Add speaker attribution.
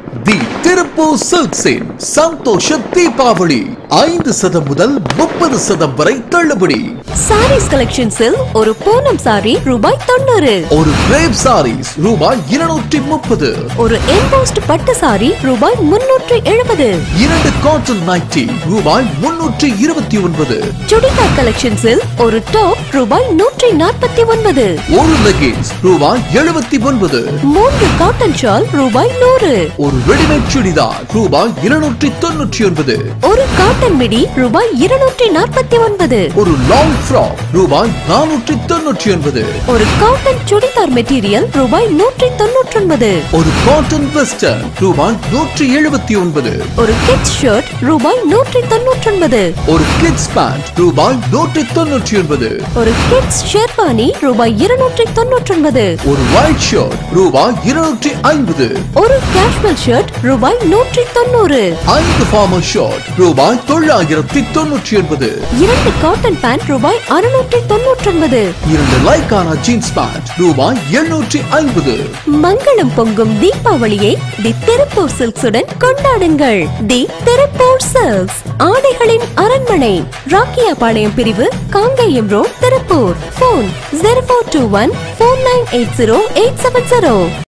Speaker 1: தி திருப்பூர் சில்க்ஸின் சந்தோஷ தீபாவளி ஐந்து சதம் முதல் முப்பது சதம் வரை தள்ளுபடி
Speaker 2: சாரீஸ் கலெக்ஷன்ஸில் ஒரு பூனம் சாரி ரூபாய் தொண்ணூறு
Speaker 1: ஒரு கிரேப் சாரீஸ் ரூபாய் இருநூற்றி முப்பது
Speaker 2: ஒரு எம்போஸ்ட் பட்டு சாரி ரூபாய் முன்னூற்று எழுபது
Speaker 1: இரண்டு காட்டன் நைட்டி ரூபாய் முன்னூற்றி இருபத்தி ஒன்பது
Speaker 2: சுடிதார் கலெக்ஷன்ஸில் ஒரு டாப் ரூபாய் நூற்றி நாற்பத்தி ஒன்பது
Speaker 1: ஒரு லெகின்ஸ் ரூபாய் எழுபத்தி ஒன்பது
Speaker 2: மூன்று காட்டன் ஷால் ரூபாய் நூறு
Speaker 1: ஒரு ரெடிமேட் சுடிதார் ரூபாய் இருநூற்றி தொன்னூற்றி ஒன்பது
Speaker 2: ஒரு காட்டன் மிடி ரூபாய் இருநூற்றி நாற்பத்தி ஒன்பது
Speaker 1: ஒரு லாங் ஃப்ராக் ரூபாய் நானூற்றி தொன்னூற்றி ஒன்பது
Speaker 2: ஒரு காட்டன் சுடிதார் மெட்டீரியல் ரூபாய் நூற்றி தொன்னூற்றி ஒன்பது
Speaker 1: ஒரு காட்டன் வெஸ்டர்ன் ரூபாய் நூற்றி எழுபத்தி ஒன்பது
Speaker 2: ஒரு கிட்ஸ் ஷர்ட் ரூபாய் நூற்றி தொன்னூற்றி ஒன்பது
Speaker 1: ஒரு கிட்ஸ் பேண்ட் ரூபாய் நூற்றி தொன்னூற்றி ஒன்பது
Speaker 2: ஒரு கிட்ஸ் ஷெர்பானி ரூபாய் இருநூற்றி தொன்னூற்றி ஒன்பது
Speaker 1: ஒரு ஒயிட் ஷர்ட் ரூபாய் இருநூற்றி ஐம்பது
Speaker 2: ஒரு கேஷுவல் ஷர்ட் ரூபாய் நூற்றி தொண்ணூறு
Speaker 1: ஐந்து ஃபார்மல் ஷர்ட் ரூபாய் தொள்ளாயிரத்தி தொன்னூற்றி ஒன்பது
Speaker 2: இரண்டு காட்டன் பேண்ட் ரூபாய் அறுநூற்றி தொன்னூற்றி ஒன்பது
Speaker 1: இரண்டு லைக்கான ஜீன்ஸ் பேண்ட் ரூபாய் எண்ணூற்றி ஐம்பது
Speaker 2: மங்களம் பொங்கும் தீபாவளியை தி திருப்பூர் சில்க்ஸுடன் கொண்டாடுங்கள் தி திருப்பூர் சில்க்ஸ் ஆடைகளின் அரண்மனை ராக்கியாபாளையம் பிரிவு Kangeyam road Tiruppur phone zero four two one four nine eight zero eight seven zero